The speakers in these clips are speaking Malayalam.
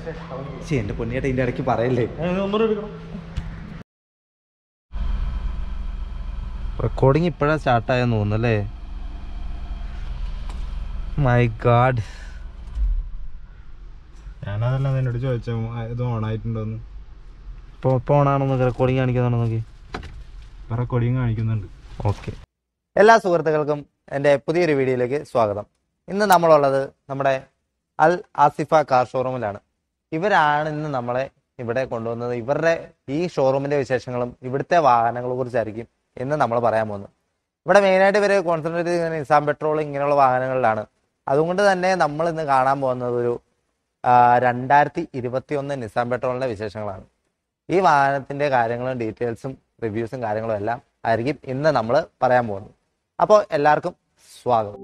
ശരി എൻ്റെ പൊന്നിയേട്ട ഇതിൻ്റെ ഇടയ്ക്ക് പറയല്ലേ ഒന്നുകൂടെ എടുക്കണം റെക്കോർഡിങ് ഇപ്പോഴാണ് സ്റ്റാർട്ടായെന്ന് തോന്നുന്നല്ലേ മൈ ഗാഡ് ഞാനതല്ല നിന്നോട് ചോദിച്ച ഇത് ഓൺ ആയിട്ടുണ്ടോന്ന് ഇപ്പോൾ ഇപ്പോൾ ഓണാണെന്ന് റെക്കോർഡിങ് കാണിക്കുന്നുണ്ടോ നോക്കി ഇപ്പൊ റെക്കോർഡിങ് കാണിക്കുന്നുണ്ട് ഓക്കെ എല്ലാ സുഹൃത്തുക്കൾക്കും എൻ്റെ പുതിയൊരു വീഡിയോയിലേക്ക് സ്വാഗതം ഇന്ന് നമ്മളുള്ളത് നമ്മുടെ അൽ ആസിഫ കാർ ഷോറൂമിലാണ് ഇവരാണ് ഇന്ന് നമ്മളെ ഇവിടെ കൊണ്ടുവന്നത് ഇവരുടെ ഈ ഷോറൂമിന്റെ വിശേഷങ്ങളും ഇവിടുത്തെ വാഹനങ്ങളെ കുറിച്ചായിരിക്കും ഇന്ന് നമ്മൾ പറയാൻ പോകുന്നത് ഇവിടെ മെയിനായിട്ട് ഇവർ കോൺസെൻട്രേറ്റ് ചെയ്യുന്നത് നിസാം പെട്രോൾ ഇങ്ങനെയുള്ള വാഹനങ്ങളിലാണ് അതുകൊണ്ട് തന്നെ നമ്മൾ ഇന്ന് കാണാൻ പോകുന്നത് ഒരു ആ, രണ്ടായിരത്തി ഇരുപത്തി ഒന്ന് നിസാം പെട്രോളിന്റെ വിശേഷങ്ങളാണ് ഈ വാഹനത്തിന്റെ കാര്യങ്ങളും ഡീറ്റെയിൽസും റിവ്യൂസും കാര്യങ്ങളും എല്ലാം ആയിരിക്കും ഇന്ന് നമ്മൾ പറയാൻ പോകുന്നത് അപ്പോൾ എല്ലാവർക്കും സ്വാഗതം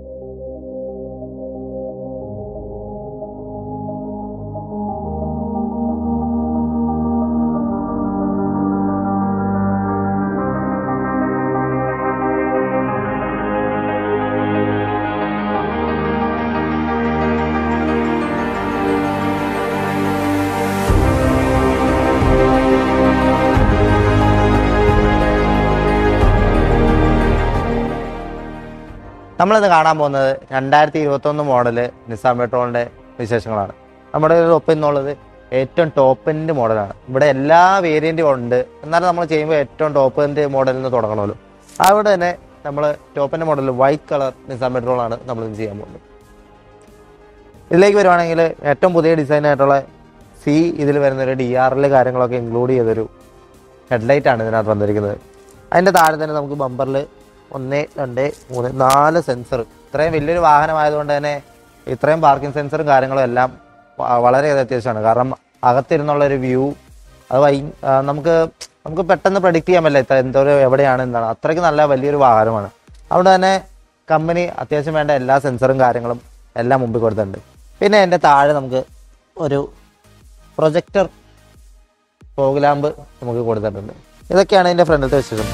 നമ്മളിന്ന് കാണാൻ പോകുന്നത് രണ്ടായിരത്തി ഇരുപത്തി ഒന്ന് മോഡല് നിസാം പെട്രോളിന്റെ വിശേഷങ്ങളാണ് നമ്മുടെ ഒരു ഒപ്പം എന്നുള്ളത് ഏറ്റവും ടോപ്പ് എൻഡ് മോഡലാണ് ഇവിടെ എല്ലാ വേരിയന്റും ഉണ്ട് എന്നാലും നമ്മൾ ചെയ്യുമ്പോൾ ഏറ്റവും ടോപ്പ് എൻഡ് മോഡലിൽ നിന്ന് തുടങ്ങണമല്ലോ അവിടെ തന്നെ നമ്മൾ top end model white colour Nizam petrol ആണ് നമ്മൾ ഇന്ന് ചെയ്യാൻ പോകുന്നത് ഇതിലേക്ക് വരുവാണെങ്കിൽ ഏറ്റവും പുതിയ ഡിസൈൻ ആയിട്ടുള്ള സി ഇതിൽ വരുന്ന ഒരു ഡി ആറിൽ കാര്യങ്ങളൊക്കെ ഇൻക്ലൂഡ് ചെയ്തൊരു ഹെഡ്ലൈറ്റ് ആണ് ഇതിനകത്ത് വന്നിരിക്കുന്നത് അതിൻ്റെ താഴെ തന്നെ നമുക്ക് ബമ്പറിൽ ഒന്ന് രണ്ട് മൂന്ന് നാല് സെൻസർ ഇത്രയും വലിയൊരു വാഹനമായതുകൊണ്ട് തന്നെ ഇത്രയും പാർക്കിംഗ് സെൻസറും കാര്യങ്ങളും എല്ലാം വ- വളരെ അത്യാവശ്യമാണ് കാരണം അകത്തിരുന്നുള്ള ഒരു വ്യൂ അത് വൈ ആ, നമുക്ക് നമുക്ക് പെട്ടെന്ന് പ്രഡിക്റ്റ് ചെയ്യാൻ പറ്റില്ല ഇത്ര എന്തോരം എവിടെയാണ് എന്താണ് അത്രയ്ക്ക് നല്ല വലിയൊരു വാഹനമാണ് അതുകൊണ്ട് തന്നെ കമ്പനി അത്യാവശ്യം വേണ്ട എല്ലാ സെൻസറും കാര്യങ്ങളും എല്ലാം മുമ്പിൽ കൊടുത്തിട്ടുണ്ട് പിന്നെ എൻ്റെ താഴെ നമുക്ക് ഒരു പ്രൊജക്ടർ ഫോഗ് ലാമ്പ് നമുക്ക് കൊടുത്തിട്ടുണ്ട് ഇതൊക്കെയാണ് ഇതിന്റെ ഫ്രണ്ടിലത്തെ വിശേഷം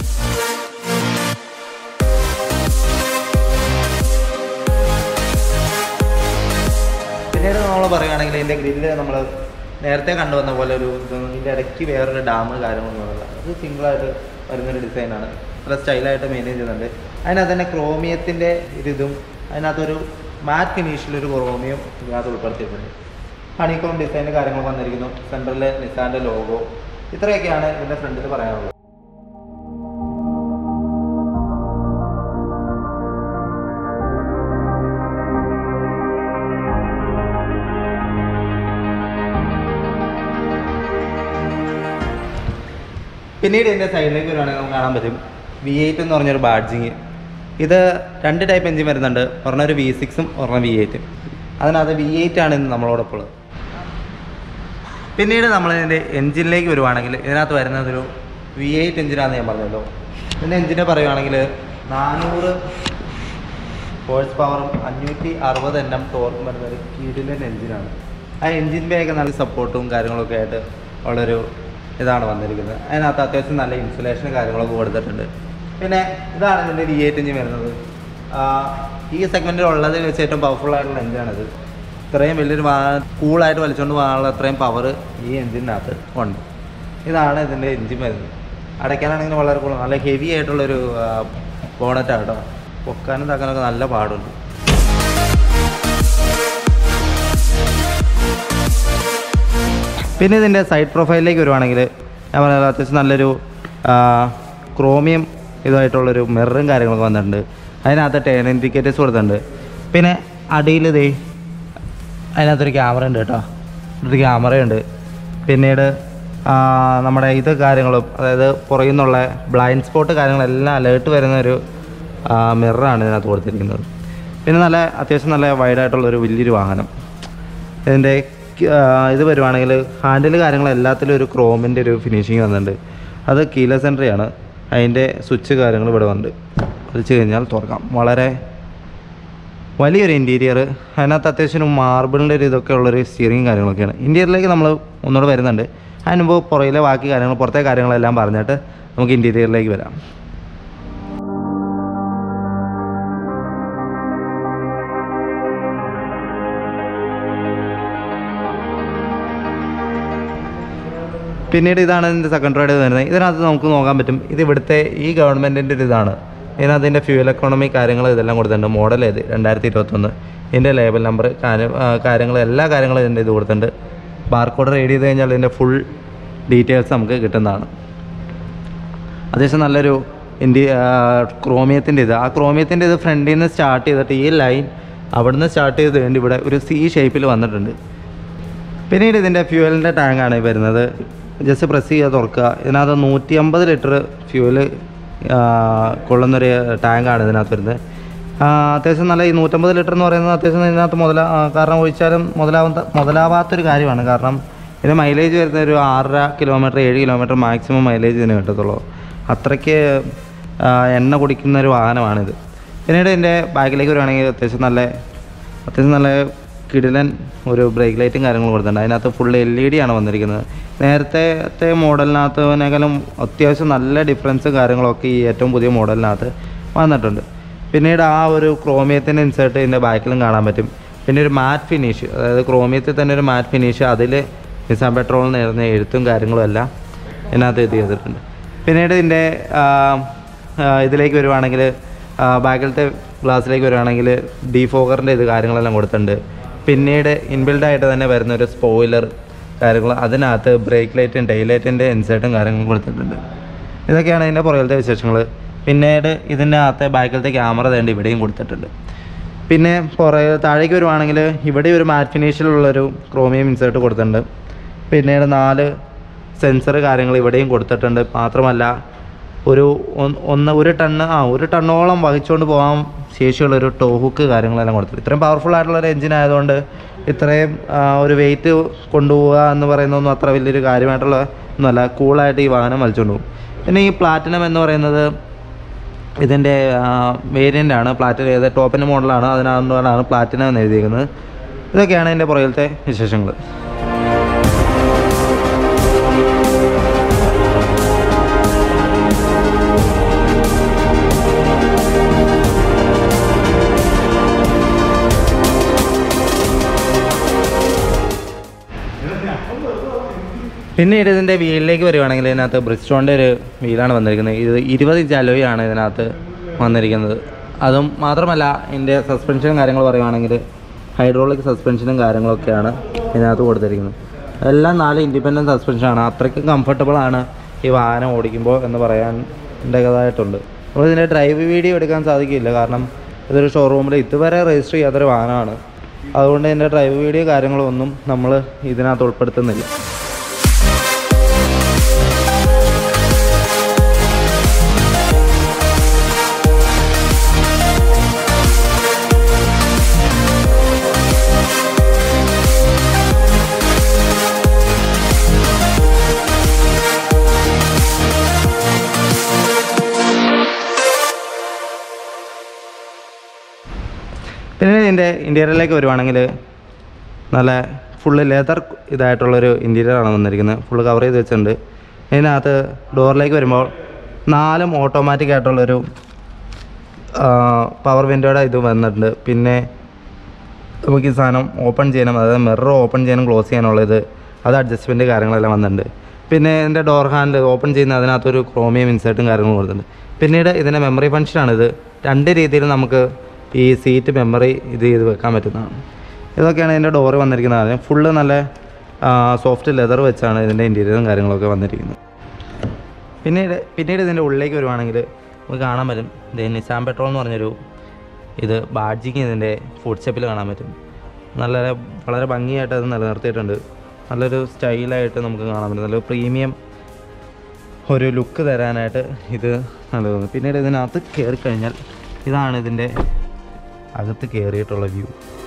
പിന്നീട് നമ്മൾ പറയുകയാണെങ്കിൽ ഇതിന്റെ ഗ്രില്ല് നമ്മൾ നേരത്തെ കണ്ടുവന്ന പോലെ ഒരു ഇത് ഇതിന്റെ ഇടയ്ക്ക് വേറൊരു ഡാം കാര്യങ്ങളൊന്നുമില്ല അത് സിംഗിളായിട്ട് വരുന്നൊരു ഡിസൈനാണ് നല്ല സ്റ്റൈലായിട്ട് മെയിൻറ്റെയിൻ ചെയ്യുന്നുണ്ട് അതിനകത്ത് തന്നെ ക്രോമിയത്തിന്റെ ഒരിതും അതിനകത്തൊരു മാറ്റ് ഫിനിഷിലൊരു ക്രോമിയം ഇതിനകത്ത് ഉൾപ്പെടുത്തിയിട്ടുണ്ട് ഹണിക്കോം ഡിസൈൻ്റെ കാര്യങ്ങൾ വന്നിരിക്കുന്നു സെൻട്രലിൽ നിസാന്റെ ലോഗോ ഇത്രയൊക്കെയാണ് ഇതിന്റെ ഫ്രണ്ടിൽ പറയാനുള്ളത് പിന്നീട് ഇതിന്റെ സൈഡിലേക്ക് വരുവാണെങ്കിൽ നമുക്ക് കാണാൻ പറ്റും വി എയ്റ്റ് എന്ന് പറഞ്ഞൊരു ബാഡ്ജിങ് ഇത് രണ്ട് ടൈപ്പ് എഞ്ചിൻ വരുന്നുണ്ട് ഒരെണ്ണം ഒരു വി സിക്സും ഒരെണ്ണം വി എയ്റ്റും അതിനകത്ത് വി എയ്റ്റ് ആണ് ഇന്ന് നമ്മളോടൊപ്പം ഉള്ളത് പിന്നീട് നമ്മൾ ഇതിൻ്റെ എഞ്ചിനിലേക്ക് വരുവാണെങ്കിൽ ഇതിനകത്ത് വരുന്നതൊരു വി എയ്റ്റ് എഞ്ചിനാണെന്ന് ഞാൻ പറഞ്ഞല്ലോ ഇതിൻ്റെ എഞ്ചിനെ പറയുവാണെങ്കിൽ നാനൂറ് ഹോഴ്സ് പവറും അഞ്ഞൂറ്റി അറുപത് എൻ എം ടോർക്കും വരുന്ന ഒരു കിടിലൻ എഞ്ചിനാണ് ആ എഞ്ചിൻ ബേയൊക്കെ നല്ല സപ്പോർട്ടും കാര്യങ്ങളൊക്കെ ആയിട്ട് ഉള്ളൊരു ഇതാണ് വന്നിരിക്കുന്നത് അതിനകത്ത് അത്യാവശ്യം നല്ല ഇൻസുലേഷനും കാര്യങ്ങളൊക്കെ കൊടുത്തിട്ടുണ്ട് പിന്നെ ഇതാണ് ഇതിൻ്റെ വി എയ്റ്റ് എഞ്ചിൻ വരുന്നത് ആ, ഈ സെഗ്മെൻറ്റിൽ ഉള്ളതിൽ വെച്ച് ഏറ്റവും പവർഫുൾ ആയിട്ടുള്ള എഞ്ചിനാണിത് ഇത്രയും വലിയൊരു വാ കൂളായിട്ട് വലിച്ചുകൊണ്ട് പോകാനുള്ള അത്രയും പവർ ഈ എഞ്ചിനകത്ത് ഉണ്ട് ഇതാണ് ഇതിൻ്റെ എഞ്ചിൻ വരുന്നത് അടയ്ക്കാനാണെങ്കിൽ വളരെ കൂൾ നല്ല ഹെവി ആയിട്ടുള്ളൊരു ബോണറ്റാണ് കേട്ടോ പൊക്കാനും താക്കാനൊക്കെ നല്ല പാടുണ്ട് പിന്നെ ഇതിൻ്റെ സൈഡ് പ്രൊഫൈലിലേക്ക് വരുവാണെങ്കിൽ ഞാൻ പറഞ്ഞത് അത്യാവശ്യം നല്ലൊരു ആ, ക്രോമിയം ഇതായിട്ടുള്ളൊരു മിററും കാര്യങ്ങളൊക്കെ വന്നിട്ടുണ്ട് അതിനകത്ത് ടേൺ ഇൻഡിക്കേറ്റേഴ്സ് കൊടുത്തിട്ടുണ്ട് പിന്നെ അടിയിൽ ഇതേ അതിനകത്തൊരു ക്യാമറ ഉണ്ട് കേട്ടോ ഒരു ക്യാമറയുണ്ട് പിന്നീട് ആ, നമ്മുടെ ഇത് കാര്യങ്ങളും അതായത് പുറകിൽ നിന്നുള്ള ബ്ലൈൻഡ് സ്പോട്ട് കാര്യങ്ങളെല്ലാം അലേർട്ട് വരുന്ന ഒരു മിററാണ് ഇതിനകത്ത് കൊടുത്തിരിക്കുന്നത് പിന്നെ നല്ല അത്യാവശ്യം നല്ല വൈഡായിട്ടുള്ളൊരു വലിയൊരു വാഹനം ഇതിൻ്റെ ഇത് വരുവാണെങ്കിൽ ഹാൻഡിൽ കാര്യങ്ങൾ എല്ലാത്തിലും ഒരു ക്രോമിൻ്റെ ഒരു ഫിനിഷിങ് വന്നിട്ടുണ്ട് അത് കീലസ് എൻട്രി ആണ് അതിൻ്റെ സ്വിച്ച് കാര്യങ്ങൾ ഇവിടെ ഉണ്ട് വലിച്ചു കഴിഞ്ഞാൽ തുറക്കാം വളരെ വലിയൊരു ഇൻറ്റീരിയർ അതിനകത്ത് അത്യാവശ്യം മാർബിളിൻ്റെ ഒരു ഇതൊക്കെ ഉള്ളൊരു സ്റ്റിയറിങ് കാര്യങ്ങളൊക്കെയാണ് ഇൻറ്റീരിയറിലേക്ക് നമ്മൾ ഒന്നുകൂടെ വരുന്നുണ്ട് അതിന് മുമ്പ് പുറകിലെ ബാക്കി കാര്യങ്ങൾ പുറത്തെ കാര്യങ്ങളെല്ലാം പറഞ്ഞിട്ട് നമുക്ക് ഇൻറ്റീരിയറിലേക്ക് വരാം പിന്നീട് ഇതാണ് ഇതിൻ്റെ സെക്കൻഡ് റൈഡ് വരുന്നത് ഇതിനകത്ത് നമുക്ക് നോക്കാൻ പറ്റും ഇത് ഇവിടുത്തെ ഈ ഗവൺമെൻറ്റിൻ്റെ ഒരു ഇതാണ് ഇതിനകത്ത് ഇതിൻ്റെ ഫ്യൂൽ എക്കോണമി കാര്യങ്ങൾ ഇതെല്ലാം കൊടുത്തിട്ടുണ്ട് മോഡൽ ഏത് രണ്ടായിരത്തി ഇരുപത്തൊന്ന് ഇതിൻ്റെ ലേബൽ നമ്പർ കാര്യം കാര്യങ്ങൾ എല്ലാ കാര്യങ്ങളും ഇതിൻ്റെ ഇത് കൊടുത്തിട്ടുണ്ട് ബാർകോഡ് റീഡ് ചെയ്ത് കഴിഞ്ഞാൽ ഇതിൻ്റെ ഫുൾ ഡീറ്റെയിൽസ് നമുക്ക് കിട്ടുന്നതാണ് അത്യാവശ്യം നല്ലൊരു ഇന്ത്യ ക്രോമിയത്തിൻ്റെ ഇത് ആ ക്രോമിയത്തിൻ്റെ ഇത് ഫ്രണ്ടിൽ നിന്ന് സ്റ്റാർട്ട് ചെയ്തിട്ട് ഈ ലൈൻ അവിടുന്ന് സ്റ്റാർട്ട് ചെയ്ത് വേണ്ടി ഇവിടെ ഒരു സി ഷേപ്പിൽ വന്നിട്ടുണ്ട് പിന്നീട് ഇതിൻ്റെ ഫ്യൂവലിൻ്റെ ടാങ്കാണ് ഈ വരുന്നത് ജസ്റ്റ് പ്രസ് ചെയ്യുക തുറക്കുക ഇതിനകത്ത് നൂറ്റി അമ്പത് ലിറ്റർ ഫ്യൂവല് കൊള്ളുന്നൊരു ടാങ്കാണ് ഇതിനകത്ത് വരുന്നത് ആ, അത്യാവശ്യം നല്ല ഈ നൂറ്റമ്പത് ലിറ്റർ എന്ന് പറയുന്നത് അത്യാവശ്യം ഇതിനകത്ത് മുതല ആ, കാരണം ഒഴിച്ചാലും മുതലാവാത്ത മുതലാവാത്തൊരു കാര്യമാണ് കാരണം ഇതിന് മൈലേജ് വരുന്ന ഒരു ആറര കിലോമീറ്റർ ഏഴ് കിലോമീറ്റർ മാക്സിമം മൈലേജ് ഇതിന് കിട്ടത്തുള്ളൂ അത്രയ്ക്ക് ആ, എണ്ണ കുടിക്കുന്ന ഒരു വാഹനമാണിത് പിന്നീട് ഇതിൻ്റെ ബാക്കിലേക്ക് വരുവാണെങ്കിൽ അത്യാവശ്യം നല്ല അത്യാവശ്യം നല്ല കിടിലൻ ഒരു ബ്രേക്ക് ലൈറ്റും കാര്യങ്ങളും കൊടുത്തിട്ടുണ്ട് അതിനകത്ത് ഫുൾ എൽ ഇ ഡി ആണ് വന്നിരിക്കുന്നത് നേരത്തെ മോഡലിനകത്തേക്കാളും അത്യാവശ്യം നല്ല ഡിഫറൻസും കാര്യങ്ങളൊക്കെ ഈ ഏറ്റവും പുതിയ മോഡലിനകത്ത് വന്നിട്ടുണ്ട് പിന്നീട് ആ ഒരു ക്രോമിയത്തിൻ്റെ ഇൻസേർട്ട് ഇതിൻ്റെ ബാക്കിലും കാണാൻ പറ്റും പിന്നെ ഒരു മാറ്റ് ഫിനിഷ് അതായത് ക്രോമിയത്തിൽ തന്നെ ഒരു മാറ്റ് ഫിനിഷ് അതിൽ നിസാം പെട്രോൾ നേരുന്ന എഴുത്തും കാര്യങ്ങളും എല്ലാം ഇതിനകത്ത് ഇത് ചെയ്തിട്ടുണ്ട് പിന്നീട് ഇതിൻ്റെ ആ, ആ, ഇതിലേക്ക് വരുവാണെങ്കിൽ ബാക്കിലത്തെ ഗ്ലാസ്സിലേക്ക് വരുവാണെങ്കിൽ ഡീഫോഗറിൻ്റെ ഇത് കാര്യങ്ങളെല്ലാം കൊടുത്തിട്ടുണ്ട് പിന്നീട് ഇൻബിൽഡ് ആയിട്ട് തന്നെ വരുന്ന ഒരു സ്പോയിലർ കാര്യങ്ങൾ അതിനകത്ത് ബ്രേക്ക് ലൈറ്റും ടൈൽ ലൈറ്റിൻ്റെ ഇൻസേർട്ടും കാര്യങ്ങളും കൊടുത്തിട്ടുണ്ട് ഇതൊക്കെയാണ് ഇതിൻ്റെ പുറകിലത്തെ വിശേഷങ്ങൾ പിന്നീട് ഇതിൻ്റെ അകത്തെ ബാക്കിലത്തെ ക്യാമറ തേണ്ടി ഇവിടെയും കൊടുത്തിട്ടുണ്ട് പിന്നെ പുറകെ താഴേക്ക് വരുവാണെങ്കിൽ ഇവിടെ ഒരു മാറ്റ് ഫിനിഷിലുള്ളൊരു ക്രോമിയം ഇൻസേർട്ട് കൊടുത്തിട്ടുണ്ട് പിന്നീട് നാല് സെൻസർ കാര്യങ്ങൾ ഇവിടെയും കൊടുത്തിട്ടുണ്ട് മാത്രമല്ല ഒരു ഒന്ന് ഒന്ന് ഒരു ടണ്ണ് ആ ഒരു ടണ്ണോളം വഹിച്ചുകൊണ്ട് പോകാൻ ശേഷിയുള്ളൊരു ടോ ഹുക്ക് കാര്യങ്ങളെല്ലാം കൊടുത്തിട്ടുണ്ട് ഇത്രയും പവർഫുൾ ആയിട്ടുള്ള ഒരു എഞ്ചിൻ ആയതുകൊണ്ട് ഇത്രയും ആ, ഒരു വെയിറ്റ് കൊണ്ടുപോവുക എന്ന് പറയുന്നതൊന്നും അത്ര വലിയൊരു കാര്യമായിട്ടുള്ള ഒന്നുമല്ല കൂളായിട്ട് ഈ വാഹനം വലിച്ചുകൊണ്ട് പോകും പിന്നെ ഈ പ്ലാറ്റിനം എന്ന് പറയുന്നത് ഇതിൻ്റെ വേരിയൻ്റ് ആണ് പ്ലാറ്റിനം ഏത് ടോപ്പിൻ്റെ മോഡലാണ് അതിനകത്താണ് പ്ലാറ്റിനം എന്ന് എഴുതിയിരിക്കുന്നത് ഇതൊക്കെയാണ് ഇതിൻ്റെ പുറകിലത്തെ വിശേഷങ്ങൾ പിന്നീട് ഇതിൻ്റെ വീലിലേക്ക് വരുവാണെങ്കിൽ ഇതിനകത്ത് ബ്രിസ്റ്റോണിൻ്റെ ഒരു വീലാണ് വന്നിരിക്കുന്നത് ഇത് ഇരുപത് ഇഞ്ച് അലോയാണ് ഇതിനകത്ത് വന്നിരിക്കുന്നത് അതും മാത്രമല്ല ഇതിൻ്റെ സസ്പെൻഷനും കാര്യങ്ങൾ പറയുവാണെങ്കിൽ ഹൈഡ്രോളിക് സസ്പെൻഷനും കാര്യങ്ങളൊക്കെയാണ് ഇതിനകത്ത് കൊടുത്തിരിക്കുന്നത് എല്ലാം നാല് ഇൻഡിപെൻഡൻറ്റ് സസ്പെൻഷനാണ് അത്രയ്ക്കും കംഫർട്ടബിൾ ആണ് ഈ വാഹനം ഓടിക്കുമ്പോൾ എന്ന് പറയാൻ എൻ്റെതായിട്ടുണ്ട് അപ്പോൾ ഇതിൻ്റെ ഡ്രൈവ് വീഡിയോ എടുക്കാൻ സാധിക്കില്ല കാരണം ഇതൊരു ഷോറൂമിൽ ഇതുവരെ രജിസ്റ്റർ ചെയ്യാത്തൊരു വാഹനമാണ് അതുകൊണ്ട് ഇതിൻ്റെ ഡ്രൈവ് വീഡിയോ കാര്യങ്ങളൊന്നും നമ്മൾ ഇതിനകത്ത് ഉൾപ്പെടുത്തുന്നില്ല പിന്നെ ഇതിൻ്റെ ഇൻറ്റീരിയറിലേക്ക് വരുവാണെങ്കിൽ നല്ല ഫുള്ള് ലെതർ ഇതായിട്ടുള്ളൊരു ഇൻറ്റീരിയറാണ് വന്നിരിക്കുന്നത് ഫുള്ള് കവർ ചെയ്ത് വെച്ചിട്ടുണ്ട് ഇതിനകത്ത് ഡോറിലേക്ക് വരുമ്പോൾ നാലും ഓട്ടോമാറ്റിക് ആയിട്ടുള്ളൊരു പവർ വിൻഡോയുടെ ഇത് വന്നിട്ടുണ്ട് പിന്നെ നമുക്ക് ഈ സാധനം ഓപ്പൺ ചെയ്യണം അതായത് മിറർ ഓപ്പൺ ചെയ്യാനും ക്ലോസ് ചെയ്യാനുള്ള ഇത് അത് അഡ്ജസ്റ്റ്മെൻറ്റ് കാര്യങ്ങളെല്ലാം വന്നിട്ടുണ്ട് പിന്നെ ഇതിൻ്റെ ഡോർ ഹാൻഡിൽ ഓപ്പൺ ചെയ്യുന്ന അതിനകത്തൊരു ക്രോമിയം ഇൻസേർട്ടും കാര്യങ്ങളും കൊടുത്തിട്ടുണ്ട് പിന്നീട് ഇതിൻ്റെ മെമ്മറി ഫംഗ്ഷനാണിത് രണ്ട് രീതിയിൽ നമുക്ക് ഈ സീറ്റ് മെമ്മറി ഇത് ചെയ്ത് വെക്കാൻ പറ്റുന്നതാണ് ഇതൊക്കെയാണ് ഇതിൻ്റെ ഡോറ് വന്നിരിക്കുന്നത് ഫുള്ള് നല്ല സോഫ്റ്റ് ലെതർ വെച്ചാണ് ഇതിൻ്റെ ഇൻറ്റീരിയറും കാര്യങ്ങളൊക്കെ വന്നിരിക്കുന്നത് പിന്നീട് പിന്നീട് ഇതിൻ്റെ ഉള്ളിലേക്ക് വരുവാണെങ്കിൽ നമുക്ക് കാണാൻ പറ്റും ഇത് നിസാം പെട്രോൾ എന്ന് പറഞ്ഞൊരു ഇത് ബാഡ്ജിങ് ഇതിൻ്റെ ഫുഡ് സ്റ്റെപ്പിൽ കാണാൻ പറ്റും നല്ല വളരെ ഭംഗിയായിട്ട് അത് നിലനിർത്തിയിട്ടുണ്ട് നല്ലൊരു സ്റ്റൈലായിട്ട് നമുക്ക് കാണാൻ പറ്റും നല്ലൊരു പ്രീമിയം ഒരു ലുക്ക് തരാനായിട്ട് ഇത് നല്ലതാണ് പിന്നീട് ഇതിനകത്ത് കയറി കഴിഞ്ഞാൽ ഇതാണ് ഇതിൻ്റെ അകത്ത് കയറിയിട്ടുള്ള വ്യൂ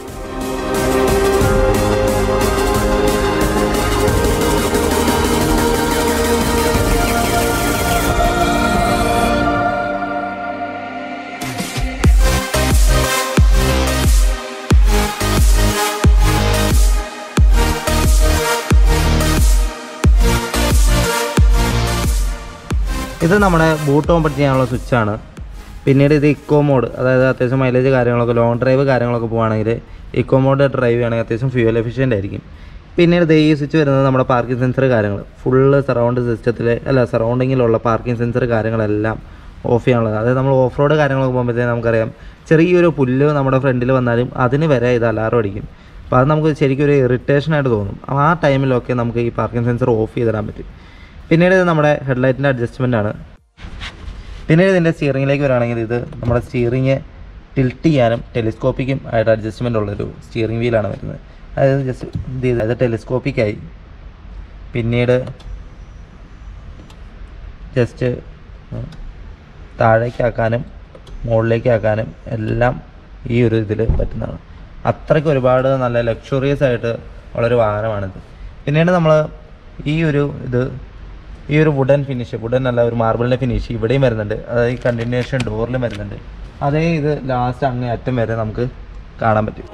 ഇത് നമ്മുടെ ബൂട്ട് ഓപ്പൺ ചെയ്യാനുള്ള സ്വിച്ചാണ് പിന്നീട് ഇത് ഇക്കോ മോഡ് അതായത് അത്യാവശ്യം മൈലേജ് കാര്യങ്ങളൊക്കെ ലോങ് ഡ്രൈവ് കാര്യങ്ങളൊക്കെ പോകുകയാണെങ്കിൽ ഇക്കോ മോഡ് ഡ്രൈവ് ചെയ്യുകയാണെങ്കിൽ അത്യാവശ്യം ഫ്യൂൽ എഫിഷ്യൻ്റ് ആയിരിക്കും പിന്നീട് ദേ ഈ സ്വിച്ച് വരുന്നത് നമ്മുടെ പാർക്കിംഗ് സെൻസർ കാര്യങ്ങൾ ഫുള്ള് സറൗണ്ട് സിസ്റ്റത്തിലെ അല്ല സറൗണ്ടിങ്ങിലുള്ള പാർക്കിംഗ് സെൻസർ കാര്യങ്ങളെല്ലാം ഓഫ് ചെയ്യാനുള്ളത് അതായത് നമ്മൾ ഓഫ് റോഡ് കാര്യങ്ങളൊക്കെ പോകുമ്പോഴത്തേക്കും നമുക്കറിയാം ചെറിയൊരു പുല്ല് നമ്മുടെ ഫ്രണ്ടിൽ വന്നാലും അതിന് വരെ ഇത് അലാറം അടിക്കും അപ്പോൾ അത് നമുക്ക് ശരിക്കും ഒരു ഇറിറ്റേഷൻ ആയിട്ട് തോന്നും അപ്പോൾ ആ ടൈമിലൊക്കെ നമുക്ക് ഈ പാർക്കിംഗ് സെൻസർ ഓഫ് ചെയ്തിടാൻ പറ്റും പിന്നീട് ഇത് നമ്മുടെ ഹെഡ്ലൈറ്റിൻ്റെ അഡ്ജസ്റ്റ്മെൻ്റ് ആണ് പിന്നീട് ഇതിൻ്റെ സ്റ്റിയറിങ്ങിലേക്ക് വരികയാണെങ്കിൽ ഇത് നമ്മുടെ സ്റ്റിയറിങ് ടിൽറ്റ് ചെയ്യാനും ടെലിസ്കോപ്പിക്കും ആയിട്ട് അഡ്ജസ്റ്റ്മെൻ്റ് ഉള്ളൊരു സ്റ്റിയറിംഗ് വീലാണ് വരുന്നത് അതായത് ജസ്റ്റ് ഇത് ചെയ്ത് അത് ടെലിസ്കോപ്പിക്കായി പിന്നീട് ജസ്റ്റ് താഴേക്കാക്കാനും മുകളിലേക്കാക്കാനും എല്ലാം ഈ ഒരു ഇതിൽ പറ്റുന്നതാണ് അത്രയ്ക്ക് ഒരുപാട് നല്ല ലക്ഷറിയസ് ആയിട്ട് ഉള്ളൊരു വാഹനമാണിത് പിന്നീട് നമ്മൾ ഈ ഒരു ഇത് ഈ ഒരു വുഡൻ ഫിനിഷ് വുഡൻ അല്ല ഒരു മാർബിളിൻ്റെ ഫിനിഷ് ഇവിടെയും വരുന്നുണ്ട് അതായത് ഈ കണ്ടിന്യൂഷൻ ഡോറിലും വരുന്നുണ്ട് അതേ ഇത് ലാസ്റ്റ് അങ്ങേ അറ്റം വരെ നമുക്ക് കാണാൻ പറ്റും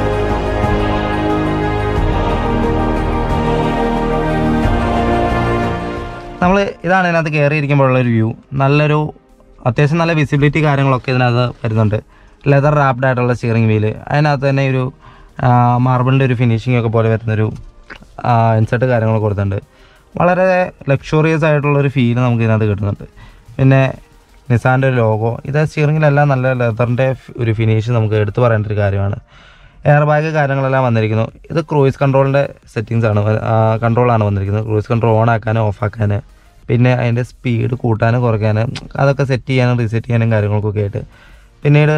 നമ്മൾ ഇതാണ് ഇതിനകത്ത് കയറിയിരിക്കുമ്പോഴുള്ള ഒരു വ്യൂ നല്ലൊരു അത്യാവശ്യം നല്ല വിസിബിലിറ്റി കാര്യങ്ങളൊക്കെ ഇതിനകത്ത് വരുന്നുണ്ട് ലെതർ റാപ്ഡ് ആയിട്ടുള്ള സ്റ്റിയറിംഗ് വീല് അതിനകത്ത് തന്നെ ഒരു മാർബിളിൻ്റെ ഒരു ഫിനിഷിംഗ് ഒക്കെ പോലെ വരുന്നൊരു ഇൻസെർട്ട് കാര്യങ്ങളൊക്കെ കൊടുത്തിട്ടുണ്ട് വളരെ ലക്ഷറിയസ് ആയിട്ടുള്ളൊരു ഫീൽ നമുക്ക് ഇതിനകത്ത് കിട്ടുന്നുണ്ട് പിന്നെ നിസാൻ്റെ ഒരു ലോഗോ ഇത് സ്റ്റിയറിങ്ങിലെല്ലാം നല്ല ലെതറിൻ്റെ ഒരു ഫിനിഷ് നമുക്ക് എടുത്തു പറയേണ്ട ഒരു കാര്യമാണ് എയർ ബാഗ് കാര്യങ്ങളെല്ലാം വന്നിരിക്കുന്നു ഇത് ക്രൂയിസ് കൺട്രോളിൻ്റെ സെറ്റിങ്സ് ആണ് കൺട്രോളാണ് വന്നിരിക്കുന്നത് ക്രൂയിസ് കൺട്രോൾ ഓൺ ആക്കാനും ഓഫ് ആക്കാനും പിന്നെ അതിൻ്റെ സ്പീഡ് കൂട്ടാനും കുറയ്ക്കാനും അതൊക്കെ സെറ്റ് ചെയ്യാനും റീസെറ്റ് ചെയ്യാനും കാര്യങ്ങൾക്കൊക്കെ ആയിട്ട് പിന്നീട്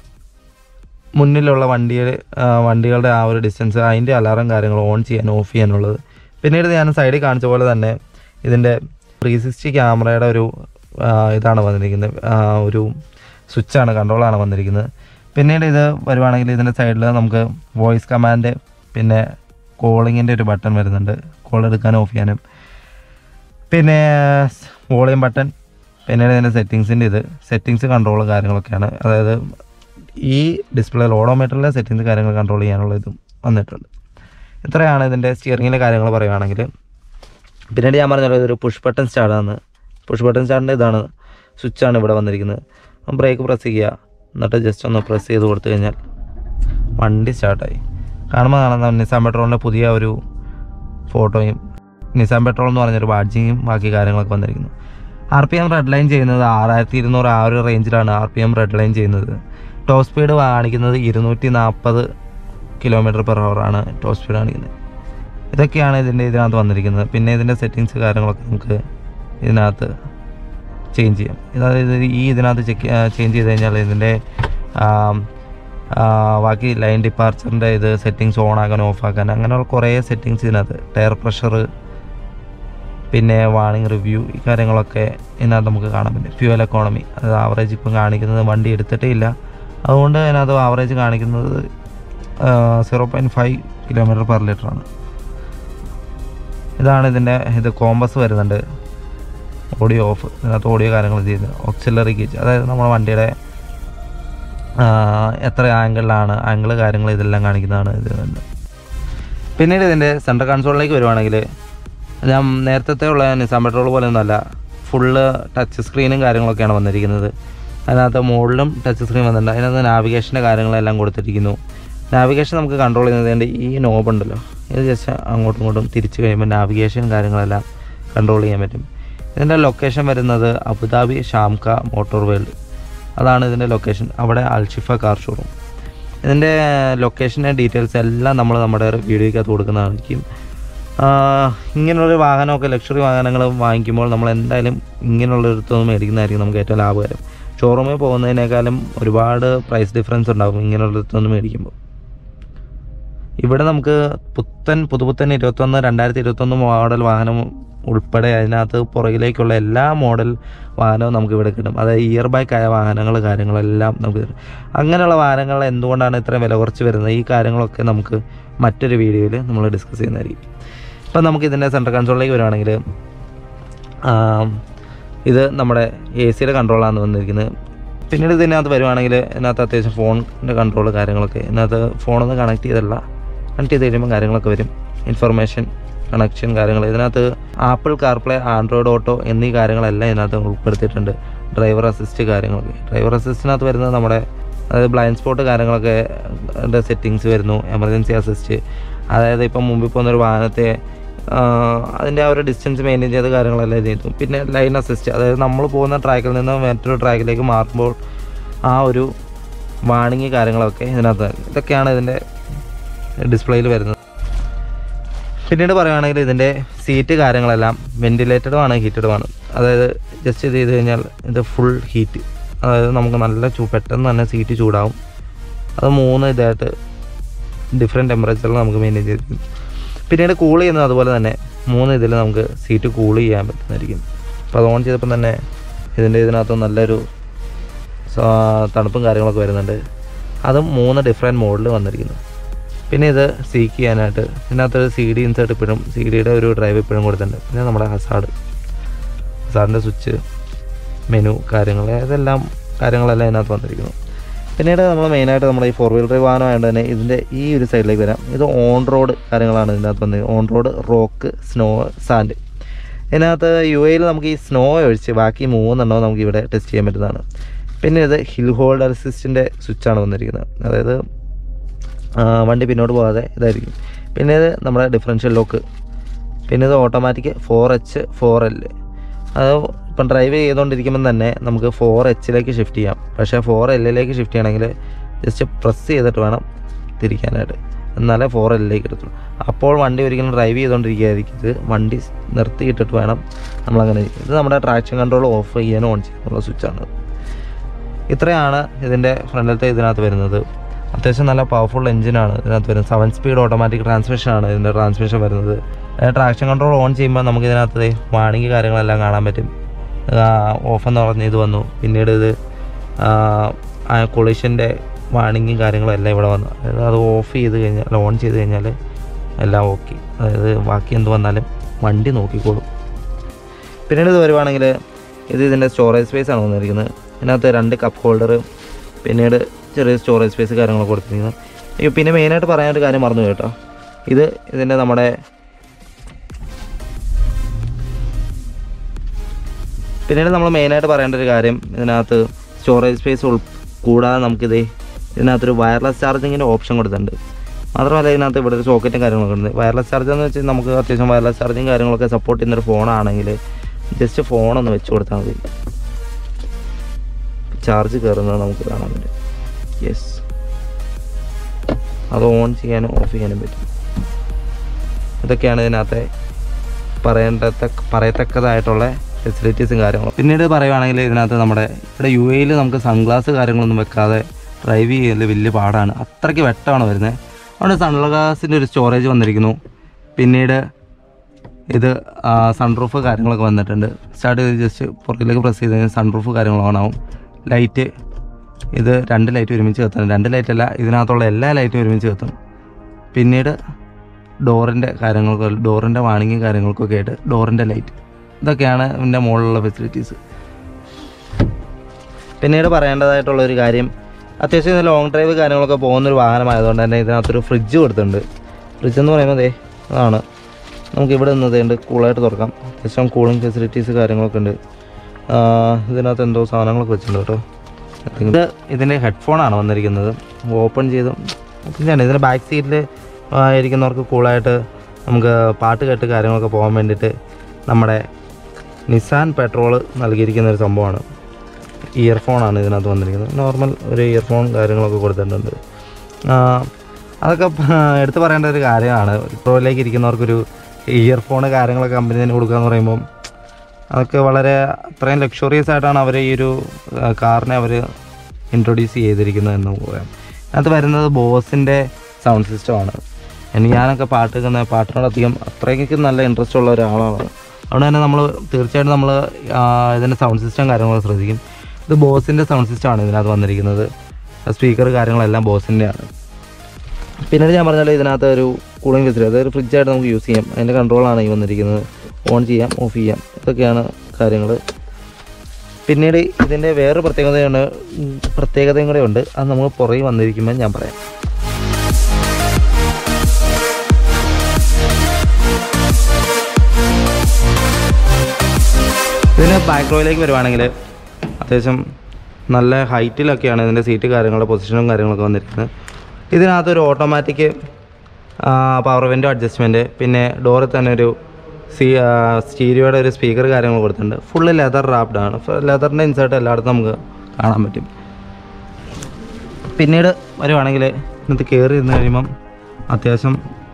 മുന്നിലുള്ള വണ്ടികൾ വണ്ടികളുടെ ആ ഒരു ഡിസ്റ്റൻസ് അതിൻ്റെ അലാറം കാര്യങ്ങൾ ഓൺ ചെയ്യാൻ ഓഫ് ചെയ്യാനുള്ളത് പിന്നീട് ഞാൻ സൈഡിൽ കാണിച്ച പോലെ തന്നെ ഇതിൻ്റെ ത്രീ സിക്സ്റ്റി ക്യാമറയുടെ ഒരു ആ, ഇതാണ് വന്നിരിക്കുന്നത് ആ, ഒരു സ്വിച്ചാണ് കൺട്രോളാണ് വന്നിരിക്കുന്നത് പിന്നീട് ഇത് വരുവാണെങ്കിൽ ഇതിൻ്റെ സൈഡിൽ നമുക്ക് വോയിസ് കമാൻഡ് പിന്നെ കോളിങ്ങിൻ്റെ ഒരു ബട്ടൺ വരുന്നുണ്ട് കോൾ എടുക്കാനും ഓഫ് ചെയ്യാനും പിന്നെ വോളിയം ബട്ടൺ പിന്നീട് ഇതിൻ്റെ സെറ്റിങ്സിൻ്റെ ഇത് സെറ്റിങ്സ് കൺട്രോൾ കാര്യങ്ങളൊക്കെയാണ് അതായത് ഈ ഡിസ്പ്ലേയിൽ ഓഡോമീറ്ററിലെ സെറ്റിങ്സ് കാര്യങ്ങൾ കൺട്രോൾ ചെയ്യാനുള്ള ഇതും വന്നിട്ടുണ്ട് ഇത്രയാണ് ഇതിൻ്റെ സ്റ്റിയറിങ്ങിലെ കാര്യങ്ങൾ പറയുകയാണെങ്കിൽ പിന്നീട് ഞാൻ പറഞ്ഞല്ലോ ഇതൊരു പുഷ് ബട്ടൺ സ്റ്റാർട്ടാണ് പുഷ് ബട്ടൺ സ്റ്റാർട്ടിൻ്റെ ഇതാണ് സ്വിച്ചാണ് ഇവിടെ വന്നിരിക്കുന്നത് ബ്രേക്ക് പ്രസ് ചെയ്യുക എന്നിട്ട് ജസ്റ്റ് ഒന്ന് പ്രസ് ചെയ്ത് കൊടുത്തു കഴിഞ്ഞാൽ വണ്ടി സ്റ്റാർട്ടായി കാണുമ്പോൾ കാണുന്ന നിസാം പെട്രോളിൻ്റെ പുതിയ ഒരു ഫോട്ടോയും നിസാം പെട്രോൾ എന്ന് പറഞ്ഞൊരു ബാഡ്ജിങ്ങും ബാക്കി കാര്യങ്ങളൊക്കെ വന്നിരിക്കുന്നു R P M red line ചെയ്യുന്നത് ആറായിരത്തി ഇരുന്നൂറ് ആ ഒരു റേഞ്ചിലാണ് R P M red line ചെയ്യുന്നത് ടോപ്പ് സ്പീഡ് കാണിക്കുന്നത് ഇരുന്നൂറ്റി നാൽപ്പത് കിലോമീറ്റർ പെർ ആണ് ടോപ്പ് സ്പീഡ് കാണിക്കുന്നത് ഇതൊക്കെയാണ് ഇതിൻ്റെ ഇതിനകത്ത് വന്നിരിക്കുന്നത് പിന്നെ ഇതിൻ്റെ സെറ്റിങ്സ് കാര്യങ്ങളൊക്കെ നമുക്ക് ഇതിനകത്ത് ചേഞ്ച് ചെയ്യാം അതായത് ഈ ഇതിനകത്ത് ചെക്ക് ചേഞ്ച് ചെയ്ത് കഴിഞ്ഞാൽ ഇതിൻ്റെ ആം, ആ, ബാക്കി ലൈൻ ഡിപ്പാർച്ചറിൻ്റെ ഇത് സെറ്റിങ്സ് ഓൺ ആക്കാൻ ഓഫ് ആക്കാൻ അങ്ങനെയുള്ള കുറേ സെറ്റിങ്സ് ഇതിനകത്ത് ടയർ പ്രഷർ പിന്നെ വാണിംഗ് റിവ്യൂ ഈ കാര്യങ്ങളൊക്കെ ഇതിനകത്ത് നമുക്ക് കാണാൻ പറ്റും ഫ്യൂവൽ എക്കോണമി അത് ആവറേജ് ഇപ്പം കാണിക്കുന്നത് വണ്ടി എടുത്തിട്ടേ ഇല്ല അതുകൊണ്ട് അതിനകത്ത് ആവറേജ് കാണിക്കുന്നത് zero point five kilometre per ലിറ്ററാണ് ഇതാണ് ഇതിൻ്റെ ഇത് കോമ്പസ് വരുന്നുണ്ട് ഓഡിയോ ഓഫ് ഇതിനകത്ത് ഓഡിയോ കാര്യങ്ങൾ ചെയ്യുന്നത് ഓക്സിലറി ഗേജ് അതായത് നമ്മുടെ വണ്ടിയുടെ ആ, എത്ര ആംഗിളിലാണ് ആംഗിൾ കാര്യങ്ങൾ ഇതെല്ലാം കാണിക്കുന്നതാണ് ഇത് വരുന്നത്. പിന്നീട് ഇതിൻ്റെ സെൻട്രൽ കൺസോളിലേക്ക് വരുവാണെങ്കിൽ ഞാൻ നേരത്തെ ഉള്ള നിസാം പെട്രോൾ പോലെ ഒന്നുമല്ല ഫുള്ള് ടച്ച് സ്ക്രീനും കാര്യങ്ങളൊക്കെയാണ് വന്നിരിക്കുന്നത് അതിനകത്ത് മുകളിലും ടച്ച് സ്ക്രീൻ വന്നിട്ടുണ്ട് അതിനകത്ത് നാവിഗേഷൻ്റെ കാര്യങ്ങളെല്ലാം കൊടുത്തിരിക്കുന്നു നാവിഗേഷൻ നമുക്ക് കൺട്രോൾ ചെയ്യുന്നതിൻ്റെ ഈ നോബ് ഉണ്ടല്ലോ ഇത് ജസ്റ്റ് അങ്ങോട്ടും ഇങ്ങോട്ടും തിരിച്ച് കഴിയുമ്പോൾ നാവിഗേഷൻ കാര്യങ്ങളെല്ലാം കൺട്രോൾ ചെയ്യാൻ പറ്റും ഇതിൻ്റെ ലൊക്കേഷൻ വരുന്നത് അബുദാബി ഷാംക മോട്ടോർ വേൾഡ് അതാണ് ഇതിൻ്റെ ലൊക്കേഷൻ അവിടെ അൽഷിഫ കാർ ഷോറൂം ഇതിൻ്റെ ലൊക്കേഷൻ്റെ ഡീറ്റെയിൽസ് എല്ലാം നമ്മൾ നമ്മുടെ വീഡിയോയ്ക്കകത്ത് കൊടുക്കുന്നതായിരിക്കും ആഹ് ഇങ്ങനെയുള്ളൊരു വാഹനമൊക്കെ ലക്ഷറി വാഹനങ്ങൾ വാങ്ങിക്കുമ്പോൾ നമ്മൾ എന്തായാലും ഇങ്ങനെയുള്ളൊരിടത്തുനിന്ന് മേടിക്കുന്നതായിരിക്കും നമുക്ക് ഏറ്റവും ലാഭകരം ഷോറൂമിൽ പോകുന്നതിനേക്കാളും ഒരുപാട് പ്രൈസ് ഡിഫറൻസ് ഉണ്ടാകും ഇങ്ങനെയുള്ളടത്തുനിന്ന് മേടിക്കുമ്പോൾ ഇവിടെ നമുക്ക് പുത്തൻ പുതുപുത്തൻ ഇരുപത്തൊന്ന് രണ്ടായിരത്തി ഇരുപത്തൊന്ന് മോഡൽ വാഹനം ഉൾപ്പെടെ അതിനകത്ത് പുറകിലേക്കുള്ള എല്ലാ മോഡൽ വാഹനവും നമുക്ക് ഇവിടെ കിട്ടും അതായത് ഇയർ ബൈക്ക് ആയ വാഹനങ്ങൾ കാര്യങ്ങളെല്ലാം നമുക്ക് കിട്ടും അങ്ങനെയുള്ള വാഹനങ്ങൾ എന്തുകൊണ്ടാണ് ഇത്രയും വില കുറച്ച് വരുന്നത് ഈ കാര്യങ്ങളൊക്കെ നമുക്ക് മറ്റൊരു വീഡിയോയിൽ നമ്മൾ ഡിസ്കസ് ചെയ്യുന്നതായിരിക്കും ഇപ്പം നമുക്ക് ഇതിൻ്റെ സെൻട്രൽ കൺസോളിലേക്ക് വരുവാണെങ്കിൽ ആം, ഇത് നമ്മുടെ എ സിയുടെ കൺട്രോളാണ് വന്നിരിക്കുന്നത് പിന്നീട് ഇതിനകത്ത് വരുവാണെങ്കിൽ ഇതിനകത്ത് അത്യാവശ്യം ഫോണിൻ്റെ കൺട്രോൾ കാര്യങ്ങളൊക്കെ ഇതിനകത്ത് ഫോണൊന്നും കണക്ട് ചെയ്തല്ല കണക്ട് ചെയ്ത് കഴിയുമ്പോൾ കാര്യങ്ങളൊക്കെ വരും ഇൻഫർമേഷൻ കണക്ഷൻ കാര്യങ്ങൾ ഇതിനകത്ത് ആപ്പിൾ കാർപ്ലേ ആൻഡ്രോയിഡ് ഓട്ടോ എന്നീ കാര്യങ്ങളെല്ലാം ഇതിനകത്ത് ഉൾപ്പെടുത്തിയിട്ടുണ്ട് ഡ്രൈവർ അസിസ്റ്റ് കാര്യങ്ങളൊക്കെ ഡ്രൈവർ അസിസ്റ്റിനകത്ത് വരുന്നത് നമ്മുടെ അതായത് ബ്ലൈൻഡ് സ്പോട്ട് കാര്യങ്ങളൊക്കെ സെറ്റിങ്സ് വരുന്നു എമർജൻസി അസിസ്റ്റ് അതായത് ഇപ്പം മുമ്പിൽ പോകുന്ന ഒരു വാഹനത്തെ ആ, അതിൻ്റെ ആ ഒരു ഡിസ്റ്റൻസ് മെയിൻറ്റെയിൻ ചെയ്ത കാര്യങ്ങളെല്ലാം ഇത് ചെയ്തു പിന്നെ ലൈൻ അസിസ്റ്റ് അതായത് നമ്മൾ പോകുന്ന ട്രാക്കിൽ നിന്ന് മറ്റൊരു ട്രാക്കിലേക്ക് മാറുമ്പോൾ ആ ഒരു വാണിങ് കാര്യങ്ങളൊക്കെ ഇതിനകത്ത് നൽകും. ഇതൊക്കെയാണ് ഇതിൻ്റെ ഡിസ്പ്ലേയിൽ വരുന്നത് പിന്നീട് പറയുകയാണെങ്കിൽ ഇതിൻ്റെ സീറ്റ് കാര്യങ്ങളെല്ലാം വെൻറ്റിലേറ്റഡും ആണ് ഹീറ്റഡും ആണ് അതായത് ജസ്റ്റ് ഇത് ചെയ്ത് കഴിഞ്ഞാൽ ഇത് ഫുൾ ഹീറ്റ് അതായത് നമുക്ക് നല്ല ചൂ പെട്ടെന്ന് തന്നെ സീറ്റ് ചൂടാവും അത് മൂന്ന് ഇതായിട്ട് ഡിഫറെൻറ്റ് ടെമ്പറേച്ചറിൽ നമുക്ക് മെയിൻറ്റെയിൻ ചെയ്തിരിക്കും പിന്നീട് കൂൾ ചെയ്യുന്നത് അതുപോലെ തന്നെ മൂന്ന് ഇതിൽ നമുക്ക് സീറ്റ് കൂൾ ചെയ്യാൻ പറ്റുന്നതായിരിക്കും അപ്പോൾ അത് ഓൺ ചെയ്തപ്പോൾ തന്നെ ഇതിൻ്റെ ഇതിനകത്ത് നല്ലൊരു സ- തണുപ്പും കാര്യങ്ങളൊക്കെ വരുന്നുണ്ട് അതും മൂന്ന് ഡിഫറെൻറ്റ് മോഡിൽ വന്നിരിക്കുന്നു പിന്നെ ഇത് സീക്ക് ചെയ്യാനായിട്ട് ഇതിനകത്ത് സി ഡി ഇൻസേർട്ട് ഇപ്പോഴും സി ഡിയുടെ ഒരു ഡ്രൈവ് ഇപ്പോഴും കൊടുത്തിട്ടുണ്ട് പിന്നെ നമ്മുടെ ഹസാഡ് ഹസാഡിൻ്റെ സ്വിച്ച് മെനു കാര്യങ്ങൾ ഇതെല്ലാം കാര്യങ്ങളെല്ലാം ഇതിനകത്ത് വന്നിരിക്കുന്നു പിന്നീട് നമ്മൾ മെയിനായിട്ട് നമ്മുടെ ഈ ഫോർ വീൽ ഡ്രൈവ് വാഹനമായതുകൊണ്ട് തന്നെ ഇതിൻ്റെ ഈ ഒരു സൈഡിലേക്ക് വരാം ഇത് ഓൺ റോഡ് കാര്യങ്ങളാണ് ഇതിനകത്ത് വന്നത് on road rock snow sand ഇതിനകത്ത് യു എയിൽ നമുക്ക് ഈ സ്നോ ഒഴിച്ച് ബാക്കി മൂന്നെണ്ണവും നമുക്ക് ഇവിടെ ടെസ്റ്റ് ചെയ്യാൻ പറ്റുന്നതാണ് പിന്നെ ഇത് ഹിൽ ഹോൾഡ് അസിസ്റ്റിൻ്റെ സ്വിച്ചാണ് വന്നിരിക്കുന്നത് അതായത് ആ, വണ്ടി പിന്നോട്ട് പോകാതെ ഇതായിരിക്കും പിന്നെ ഇത് നമ്മുടെ ഡിഫറൻഷ്യൽ ലോക്ക് പിന്നെ ഇത് automatic four H four L അത് ഇപ്പം ഡ്രൈവ് ചെയ്തുകൊണ്ടിരിക്കുമ്പം തന്നെ നമുക്ക് ഫോർ എച്ചിലേക്ക് ഷിഫ്റ്റ് ചെയ്യാം പക്ഷേ ഫോർ എല്ലിലേക്ക് ഷിഫ്റ്റ് ചെയ്യണമെങ്കിൽ ജസ്റ്റ് പ്രസ് ചെയ്തിട്ട് വേണം തിരിക്കാനായിട്ട് എന്നാലേ ഫോർ എല്ലിലേക്ക് എടുത്തുള്ളൂ അപ്പോൾ വണ്ടി ഒരിക്കലും ഡ്രൈവ് ചെയ്തുകൊണ്ടിരിക്കുകയായിരിക്കും വണ്ടി നിർത്തിയിട്ടിട്ട് വേണം നമ്മളങ്ങനെ ഇരിക്കും. ഇത് നമ്മുടെ ട്രാക്ഷൻ കൺട്രോൾ ഓഫ് ചെയ്യാനും ഓൺ ചെയ്യാനുള്ള സ്വിച്ചാണ് ഇത്രയാണ് ഇതിൻ്റെ ഫ്രണ്ടിലത്തെ ഇതിനകത്ത് വരുന്നത് അത്യാവശ്യം നല്ല പവർഫുൾ എഞ്ചിനാണ് ഇതിനകത്ത് വരുന്നത് സെവൻ സ്പീഡ് ഓട്ടോമാറ്റിക് ട്രാൻസ്മിഷൻ ആണ് ഇതിൻ്റെ ട്രാൻസ്മിഷൻ വരുന്നത് ട്രാക്ഷൻ കൺട്രോൾ ഓൺ ചെയ്യുമ്പോൾ നമുക്ക് ഇതിനകത്ത് വാണിംഗ് കാര്യങ്ങളെല്ലാം കാണാൻ പറ്റും ഓഫ് എന്ന് പറഞ്ഞ ഇത് വന്നു പിന്നീട് ഇത് കൊളിഷൻ്റെ വാണിങ്ങും കാര്യങ്ങളും എല്ലാം ഇവിടെ വന്നു അതായത് അത് ഓഫ് ചെയ്ത് കഴിഞ്ഞാൽ ഓൺ ചെയ്ത് കഴിഞ്ഞാൽ എല്ലാം ഓക്കെ അതായത് ബാക്കി എന്ത് വന്നാലും വണ്ടി നോക്കിക്കോളും പിന്നീട് ഇത് വരുവാണെങ്കിൽ ഇത് ഇതിൻ്റെ സ്റ്റോറേജ് സ്പേസ് ആണ് വന്നിരിക്കുന്നത് ഇതിനകത്ത് രണ്ട് കപ്പ് ഹോൾഡർ പിന്നീട് ചെറിയ സ്റ്റോറേജ് സ്പേസ് കാര്യങ്ങളൊക്കെ കൊടുത്തിരിക്കുന്നത് അയ്യോ പിന്നെ മെയിനായിട്ട് പറയാനൊരു കാര്യം മറന്നു പോയി കേട്ടോ ഇത് ഇതിൻ്റെ നമ്മുടെ പിന്നീട് നമ്മൾ മെയിനായിട്ട് പറയേണ്ട ഒരു കാര്യം ഇതിനകത്ത് സ്റ്റോറേജ് സ്പേസ് ഉൾ കൂടാതെ നമുക്കിത് ഇതിനകത്തൊരു വയർലെസ് ചാർജിങ്ങിൻ്റെ ഓപ്ഷൻ കൊടുത്തിട്ടുണ്ട് മാത്രമല്ല ഇതിനകത്ത് ഇവിടെ ഒരു സോക്കറ്റും കാര്യങ്ങളൊക്കെ ഉണ്ട് വയർലെസ് ചാർജ് എന്ന് വെച്ചാൽ നമുക്ക് അത്യാവശ്യം വയർലെസ് ചാർജിങ് കാര്യങ്ങളൊക്കെ സപ്പോർട്ട് ചെയ്യുന്നൊരു ഫോണാണെങ്കിൽ ജസ്റ്റ് ഫോണൊന്ന് വെച്ച് കൊടുത്താൽ മതി ചാർജ് കയറുന്നത് നമുക്ക് കാണാൻ പറ്റും യെസ് അത് ഓൺ ചെയ്യാനും ഓഫ് ചെയ്യാനും പറ്റും ഇതൊക്കെയാണ് ഇതിനകത്തെ പറയേണ്ടത്തക്ക പറയത്തക്കതായിട്ടുള്ള ഫെസിലിറ്റീസും കാര്യങ്ങളും പിന്നീട് പറയുവാണെങ്കിൽ ഇതിനകത്ത് നമ്മുടെ ഇവിടെ യു എയിൽ നമുക്ക് സൺഗ്ലാസ് കാര്യങ്ങളൊന്നും വെക്കാതെ ഡ്രൈവ് ചെയ്യൽ വലിയ പാടാണ് അത്രയ്ക്ക് വെട്ടമാണ് വരുന്നത് അവിടെ സൺഗ്ലാസിൻ്റെ ഒരു സ്റ്റോറേജ് വന്നിരിക്കുന്നു പിന്നീട് ഇത് സൺറൂഫ് കാര്യങ്ങളൊക്കെ വന്നിട്ടുണ്ട് സ്റ്റാർട്ട് ചെയ്ത് ജസ്റ്റ് പുറകിലേക്ക് പ്രസ് ചെയ്ത് കഴിഞ്ഞാൽ സൺറൂഫ് കാര്യങ്ങൾ ഓൺ ആവും ലൈറ്റ് ഇത് രണ്ട് ലൈറ്റ് ഒരുമിച്ച് കത്തണം രണ്ട് ലൈറ്റ് അല്ല ഇതിനകത്തുള്ള എല്ലാ ലൈറ്റും ഒരുമിച്ച് കത്തും പിന്നീട് ഡോറിൻ്റെ കാര്യങ്ങൾക്ക് ഡോറിൻ്റെ വാണിങ്ങും കാര്യങ്ങൾക്കൊക്കെ ആയിട്ട് ഡോറിൻ്റെ ലൈറ്റ് ഇതൊക്കെയാണ് ഇതിൻ്റെ മുകളിലുള്ള ഫെസിലിറ്റീസ് പിന്നീട് പറയേണ്ടതായിട്ടുള്ള ഒരു കാര്യം അത്യാവശ്യം ഇത് ലോങ് ഡ്രൈവ് കാര്യങ്ങളൊക്കെ പോകുന്നൊരു വാഹനമായതുകൊണ്ട് തന്നെ ഇതിനകത്തൊരു ഫ്രിഡ്ജ് കൊടുത്തിട്ടുണ്ട് ഫ്രിഡ്ജ് എന്ന് പറയുന്നത് ദേ അതാണ് നമുക്ക് ഇവിടെ നിന്നതുണ്ട് കൂളായിട്ട് തുറക്കാം അത്യാവശ്യം കൂളിംഗ് ഫെസിലിറ്റീസ് കാര്യങ്ങളൊക്കെ ഉണ്ട് ആ, ഇതിനകത്ത് എന്തോ സാധനങ്ങളൊക്കെ വെച്ചിട്ടുണ്ട് കേട്ടോ ഇത് ഇതിൻ്റെ ഹെഡ്ഫോണാണ് വന്നിരിക്കുന്നത് ഓപ്പൺ ചെയ്ത് ഓപ്പൺ ചെയ്യണം ഇതിൻ്റെ ബാക്ക് സീറ്റിൽ ഇരിക്കുന്നവർക്ക് കൂളായിട്ട് നമുക്ക് പാട്ട് കേട്ട് കാര്യങ്ങളൊക്കെ പോകാൻ വേണ്ടിയിട്ട് നമ്മുടെ നിസാൻ പെട്രോൾ നൽകിയിരിക്കുന്ന ഒരു സംഭവമാണ് ഇയർഫോണാണ് ഇതിനകത്ത് വന്നിരിക്കുന്നത് നോർമൽ ഒരു ഇയർഫോൺ കാര്യങ്ങളൊക്കെ കൊടുത്തിട്ടുണ്ട് ആ, അതൊക്കെ പ- എടുത്തു പറയേണ്ട ഒരു കാര്യമാണ് പ്രോയിലേക്ക് ഇരിക്കുന്നവർക്കൊരു ഇയർഫോൺ കാര്യങ്ങളൊക്കെ കമ്പനി തന്നെ കൊടുക്കുക എന്ന് പറയുമ്പം അതൊക്കെ വളരെ അത്രയും ലക്ഷറിയസ് ആയിട്ടാണ് അവർ ഈ ഒരു ആ, കാറിനെ അവർ ഇൻട്രൊഡ്യൂസ് ചെയ്തിരിക്കുന്നത് എന്ന് നമുക്ക് പറയാം അതിനകത്ത് വരുന്നത് ബോസിൻ്റെ സൗണ്ട് സിസ്റ്റമാണ് എനിക്ക് ഞാനൊക്കെ പാട്ട് കേൾക്കുന്ന പാട്ടിനോടധികം അത്രയ്ക്ക് നല്ല ഇൻട്രസ്റ്റ് ഉള്ള ഒരാളാണ് അതുകൊണ്ട് തന്നെ നമ്മൾ തീർച്ചയായിട്ടും നമ്മൾ ഇതിൻ്റെ സൗണ്ട് സിസ്റ്റം കാര്യങ്ങളൊക്കെ ശ്രദ്ധിക്കും ഇത് ബോസിൻ്റെ സൗണ്ട് സിസ്റ്റമാണ് ഇതിനകത്ത് വന്നിരിക്കുന്നത് സ്പീക്കർ കാര്യങ്ങളെല്ലാം ബോസിൻ്റെയാണ് പിന്നീട് ഞാൻ പറഞ്ഞാൽ ഇതിനകത്ത് ഒരു കൂളിംഗ് ഫെസിലിറ്റി അതായത് ഫ്രിഡ്ജായിട്ട് നമുക്ക് യൂസ് ചെയ്യാം അതിൻ്റെ കൺട്രോളാണ് ഈ വന്നിരിക്കുന്നത് ഓൺ ചെയ്യാം ഓഫ് ചെയ്യാം ഇതൊക്കെയാണ് കാര്യങ്ങൾ പിന്നീട് ഇതിൻ്റെ വേറൊരു പ്രത്യേകതയാണ് ഉം, പ്രത്യേകതയും കൂടെ ഉണ്ട് അത് നമുക്ക് പുറകെ വന്നിരിക്കുമ്പോൾ ഞാൻ പറയാം ഇതിന് ബാക്ക് റോയിലേക്ക് വരുവാണെങ്കിൽ അത്യാവശ്യം നല്ല ഹൈറ്റിലൊക്കെയാണ് ഇതിൻ്റെ സീറ്റ് കാര്യങ്ങളുടെ പൊസിഷനും കാര്യങ്ങളൊക്കെ വന്നിരിക്കുന്നത് ഇതിനകത്തൊരു ഓട്ടോമാറ്റിക് പവർ വിൻഡോ അഡ്ജസ്റ്റ്മെൻറ്റ് പിന്നെ ഡോറിൽ തന്നെ ഒരു സീ സ്റ്റീരിയോയുടെ ഒരു സ്പീക്കർ കാര്യങ്ങൾ കൊടുത്തിട്ടുണ്ട് ഫുള്ള് ലെതർ റാപ്ഡ് ആണ് ലെതറിൻ്റെ ഇൻസേർട്ട് എല്ലായിടത്തും നമുക്ക് കാണാൻ പറ്റും പിന്നീട് വരുവാണെങ്കിൽ ഇന്നത്തെ കയറി ഇരുന്ന് കഴിയുമ്പം അത്യാവശ്യം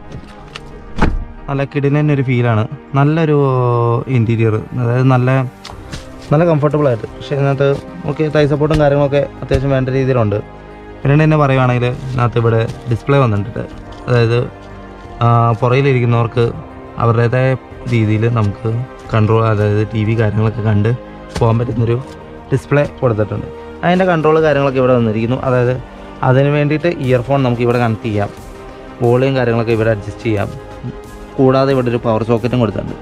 നല്ല കിടിലൻ ഒരു ഫീലാണ് നല്ലൊരു ഇൻറ്റീരിയർ അതായത് നല്ല നല്ല കംഫർട്ടബിൾ ആയിട്ട് പക്ഷേ ഇതിനകത്ത് ഓക്കെ തൈ സപ്പോർട്ടും കാര്യങ്ങളൊക്കെ അത്യാവശ്യം വേണ്ട രീതിയിലുണ്ട് പിന്നീട് തന്നെ പറയുവാണെങ്കിൽ ഇതിനകത്ത് ഇവിടെ ഡിസ്പ്ലേ വന്നിട്ടുണ്ട് അതായത് ആ, പുറകിലിരിക്കുന്നവർക്ക് അവരുടേതായ രീതിയിൽ നമുക്ക് കൺട്രോൾ അതായത് ടി വി കാര്യങ്ങളൊക്കെ കണ്ട് പോകാൻ പറ്റുന്നൊരു ഡിസ്പ്ലേ കൊടുത്തിട്ടുണ്ട് അതിൻ്റെ കൺട്രോൾ കാര്യങ്ങളൊക്കെ ഇവിടെ വന്നിരിക്കുന്നു അതായത് അതിന് വേണ്ടിയിട്ട് ഇയർഫോൺ നമുക്ക് ഇവിടെ കണക്ട് ചെയ്യാം വോളിയം കാര്യങ്ങളൊക്കെ ഇവിടെ അഡ്ജസ്റ്റ് ചെയ്യാം കൂടാതെ ഇവിടെ ഒരു പവർ സോക്കറ്റും കൊടുത്തിട്ടുണ്ട്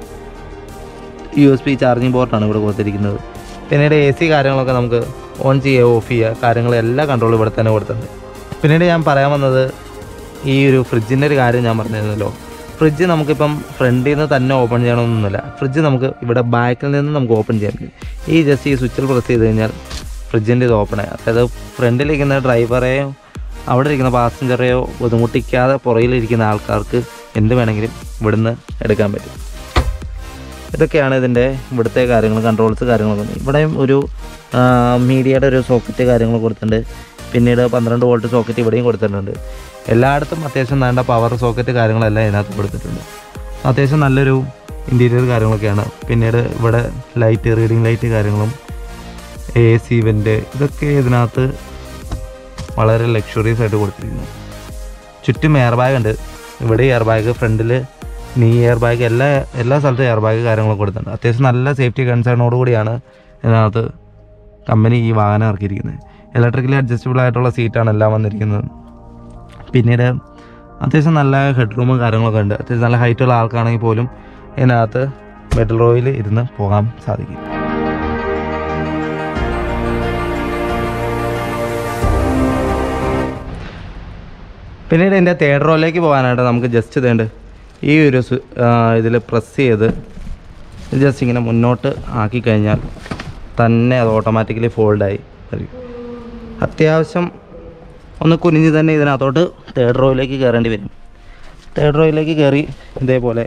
യു എസ് പി ചാർജിങ് പോർട്ടാണ് ഇവിടെ കൊടുത്തിരിക്കുന്നത് പിന്നീട് എ സി കാര്യങ്ങളൊക്കെ നമുക്ക് ഓൺ ചെയ്യുക ഓഫ് ചെയ്യുക കാര്യങ്ങൾ എല്ലാ കൺട്രോളും ഇവിടെ തന്നെ കൊടുത്തിട്ടുണ്ട് പിന്നീട് ഞാൻ പറയാൻ വന്നത് ഈ ഒരു ഫ്രിഡ്ജിൻ്റെ ഒരു കാര്യം ഞാൻ പറഞ്ഞിരുന്നല്ലോ ഫ്രിഡ്ജ് നമുക്കിപ്പം ഫ്രണ്ടിൽ നിന്ന് തന്നെ ഓപ്പൺ ചെയ്യണമെന്നൊന്നുമില്ല ഫ്രിഡ്ജ് നമുക്ക് ഇവിടെ ബാക്കിൽ നിന്ന് നമുക്ക് ഓപ്പൺ ചെയ്യാൻ പറ്റും ഈ ജസ്റ്റ് ഈ സ്വിച്ചിൽ പ്രസ് ചെയ്ത് കഴിഞ്ഞാൽ ഫ്രിഡ്ജിൻ്റെ ഇത് ഓപ്പൺ ആയി അതായത് ഫ്രണ്ടിലിരിക്കുന്ന ഡ്രൈവറെയോ അവിടെ ഇരിക്കുന്ന പാസഞ്ചറെയോ ബുദ്ധിമുട്ടിക്കാതെ പുറകിലിരിക്കുന്ന ആൾക്കാർക്ക് എന്ത് വേണമെങ്കിലും ഇവിടുന്ന് എടുക്കാൻ പറ്റും ഇതൊക്കെയാണ് ഇതിൻ്റെ ഇവിടുത്തെ കാര്യങ്ങൾ കൺട്രോൾസ് കാര്യങ്ങളൊക്കെ ഇവിടെയും ഒരു ആ, മീഡിയയുടെ ഒരു സോക്കറ്റ് കാര്യങ്ങൾ കൊടുത്തിട്ടുണ്ട് പിന്നീട് പന്ത്രണ്ട് വോൾട്ട് സോക്കറ്റ് ഇവിടെയും കൊടുത്തിട്ടുണ്ട് എല്ലായിടത്തും അത്യാവശ്യം വേണ്ട പവർ സോക്കറ്റ് കാര്യങ്ങളെല്ലാം ഇതിനകത്ത് കൊടുത്തിട്ടുണ്ട് അത്യാവശ്യം നല്ലൊരു ഇൻറ്റീരിയർ കാര്യങ്ങളൊക്കെയാണ് പിന്നീട് ഇവിടെ ലൈറ്റ് റീഡിങ് ലൈറ്റ് കാര്യങ്ങളും എ സി വെൻ്റ് ഇതൊക്കെ ഇതിനകത്ത് വളരെ ലക്ഷറീസ് ആയിട്ട് കൊടുത്തിരിക്കുന്നു ചുറ്റും എയർ ബാഗ് ഉണ്ട് ഇവിടെ എയർ ബാഗ് ഫ്രണ്ടിൽ നീ എയർ ബാഗ് എല്ലാ എല്ലാ സ്ഥലത്തും എയർ ബാഗ് കാര്യങ്ങളൊക്കെ കൊടുത്തിട്ടുണ്ട് അത്യാവശ്യം നല്ല സേഫ്റ്റി കൺസേണോട് കൂടിയാണ് ഇതിനകത്ത് കമ്പനി ഈ വാഹനം ഇറക്കിയിരിക്കുന്നത് ഇലക്ട്രിക്കലി അഡ്ജസ്റ്റബിൾ ആയിട്ടുള്ള സീറ്റാണ് എല്ലാം വന്നിരിക്കുന്നത് പിന്നീട് അത്യാവശ്യം നല്ല ഹെഡ് റൂമും കാര്യങ്ങളൊക്കെ ഉണ്ട് അത്യാവശ്യം നല്ല ഹൈറ്റുള്ള ആൾക്കാണെങ്കിൽ പോലും ഇതിനകത്ത് മെറ്റൽ റോയിൽ ഇരുന്ന് പോകാൻ സാധിക്കും പിന്നീട് എൻ്റെ തേർഡ് റോയിലേക്ക് പോകാനായിട്ട് നമുക്ക് ജസ്റ്റ് ഇതേണ്ട ഈ ഒരു ഇതിൽ പ്രസ് ചെയ്ത് ജസ്റ്റ് ഇങ്ങനെ മുന്നോട്ട് ആക്കി കഴിഞ്ഞാൽ തന്നെ അത് ഓട്ടോമാറ്റിക്കലി ഫോൾഡായി വരും അത്യാവശ്യം ഒന്ന് കുനിഞ്ഞ് തന്നെ ഇതിനകത്തോട്ട് തേർഡ് റോയിലേക്ക് കയറേണ്ടി വരും തേർഡ് റോയിലേക്ക് കയറി ഇതേപോലെ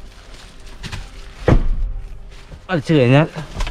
വലിച്ചു കഴിഞ്ഞാൽ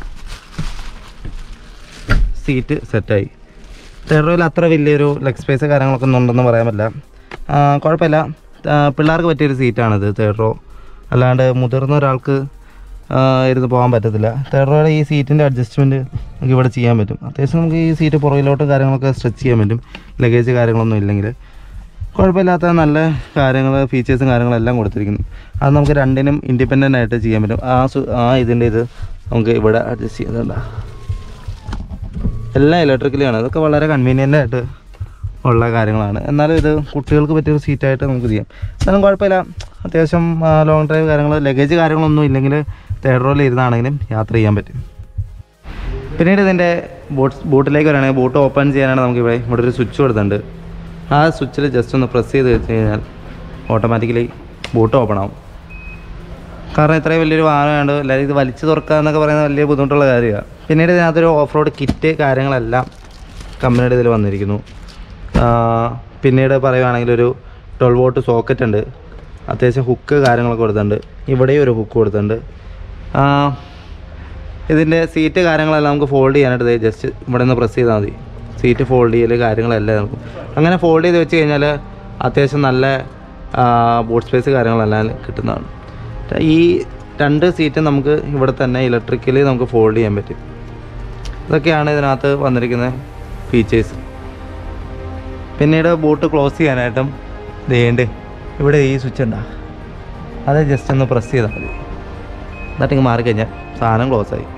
സീറ്റ് സെറ്റായി തേർഡ് റോയിൽ അത്ര വലിയൊരു ലെഗ് സ്പേസ് കാര്യങ്ങളൊക്കെ ഒന്നും ഉണ്ടെന്ന് പറയാൻ പറ്റില്ല ആ, കുഴപ്പമില്ല ആ, പിള്ളേർക്ക് പറ്റിയൊരു സീറ്റാണിത് തേർഡ് റോ അല്ലാണ്ട് മുതിർന്ന ഒരാൾക്ക് ആ, ഇരുന്ന് പോകാൻ പറ്റത്തില്ല തേർഡ് റോയുടെ ഈ സീറ്റിൻ്റെ അഡ്ജസ്റ്റ്മെൻറ്റ് നമുക്ക് ഇവിടെ ചെയ്യാൻ പറ്റും അത്യാവശ്യം നമുക്ക് ഈ സീറ്റ് പുറകിലോട്ട് കാര്യങ്ങളൊക്കെ സ്ട്രെച്ച് ചെയ്യാൻ പറ്റും ലഗേജ് കാര്യങ്ങളൊന്നും ഇല്ലെങ്കിൽ കുഴപ്പമില്ലാത്ത നല്ല കാര്യങ്ങൾ ഫീച്ചേഴ്സും കാര്യങ്ങളെല്ലാം കൊടുത്തിരിക്കുന്നു അത് നമുക്ക് രണ്ടിനും ഇൻഡിപെൻഡൻ്റ് ആയിട്ട് ചെയ്യാൻ പറ്റും ആ സു ആ ഇതിൻ്റെ ഇത് നമുക്ക് ഇവിടെ അഡ്ജസ്റ്റ് ചെയ്തതാ എല്ലാം ഇലക്ട്രിക്കലിയാണ് അതൊക്കെ വളരെ കൺവീനിയൻ്റ് ആയിട്ട് ഉള്ള കാര്യങ്ങളാണ് എന്നാലും ഇത് കുട്ടികൾക്ക് പറ്റിയൊരു സീറ്റായിട്ട് നമുക്ക് ചെയ്യാം എന്നാലും കുഴപ്പമില്ല അത്യാവശ്യം ലോങ് ഡ്രൈവ് കാര്യങ്ങൾ ലഗേജ് കാര്യങ്ങളൊന്നും ഇല്ലെങ്കിൽ തേർഡ് റോയിൽ ഇരുന്നാണെങ്കിലും യാത്ര ചെയ്യാൻ പറ്റും പിന്നീട് ഇതിൻ്റെ ബോട്ട് ബോട്ടിലേക്ക് വരികയാണെങ്കിൽ ബോട്ട് ഓപ്പൺ ചെയ്യാനാണ് നമുക്ക് ഇവിടെ ഇവിടെ ഒരു സ്വിച്ച് കൊടുത്തിട്ടുണ്ട് ആ സ്വിച്ചിൽ ജസ്റ്റ് ഒന്ന് പ്രസ് ചെയ്ത് വെച്ച് കഴിഞ്ഞാൽ ഓട്ടോമാറ്റിക്കലി ബോട്ട് ഓപ്പൺ ആവും കാരണം ഇത്രയും വലിയൊരു വാഹനമുണ്ട് എല്ലാവരും ഇത് വലിച്ചു തുറക്കുക എന്നൊക്കെ പറയുന്നത് വലിയ ബുദ്ധിമുട്ടുള്ള കാര്യമാണ് പിന്നീട് ഇതിനകത്തൊരു ഓഫ് റോഡ് കിറ്റ് കാര്യങ്ങളെല്ലാം കമ്പനിയുടെ ഇതിൽ വന്നിരിക്കുന്നു ആ, പിന്നീട് പറയുകയാണെങ്കിൽ ഒരു ട്വൽവ് വോട്ട് സോക്കറ്റ് ഉണ്ട് അത്യാവശ്യം ഹുക്ക് കാര്യങ്ങളൊക്കെ കൊടുത്തിട്ടുണ്ട് ഇവിടെയും ഒരു ഹുക്ക് കൊടുത്തിട്ടുണ്ട് ആ, ഇതിൻ്റെ സീറ്റ് കാര്യങ്ങളെല്ലാം നമുക്ക് ഫോൾഡ് ചെയ്യാനായിട്ട് ജസ്റ്റ് ഇവിടെ നിന്ന് പ്രസ് ചെയ്താൽ മതി സീറ്റ് ഫോൾഡ് ചെയ്യൽ കാര്യങ്ങളെല്ലാം നമുക്ക് അങ്ങനെ ഫോൾഡ് ചെയ്ത് വെച്ച് കഴിഞ്ഞാൽ അത്യാവശ്യം നല്ല ബോട്ട് സ്പേസ് കാര്യങ്ങളെല്ലാം കിട്ടുന്നതാണ് ഈ രണ്ട് സീറ്റും നമുക്ക് ഇവിടെ തന്നെ ഇലക്ട്രിക്കലി നമുക്ക് ഫോൾഡ് ചെയ്യാൻ പറ്റും ഇതൊക്കെയാണ് ഇതിനകത്ത് വന്നിരിക്കുന്ന ഫീച്ചേഴ്സ് പിന്നീട് ബോട്ട് ക്ലോസ് ചെയ്യാനായിട്ടും ദേണ്ട് ഇവിടെ ഈ സ്വിച്ച് ഉണ്ടാ അത് ജസ്റ്റ് ഒന്ന് പ്രസ് ചെയ്താൽ മതി എന്നിട്ട് ഇങ്ങ് മാറിക്കഴിഞ്ഞാൽ സാധനം ക്ലോസ് ആയി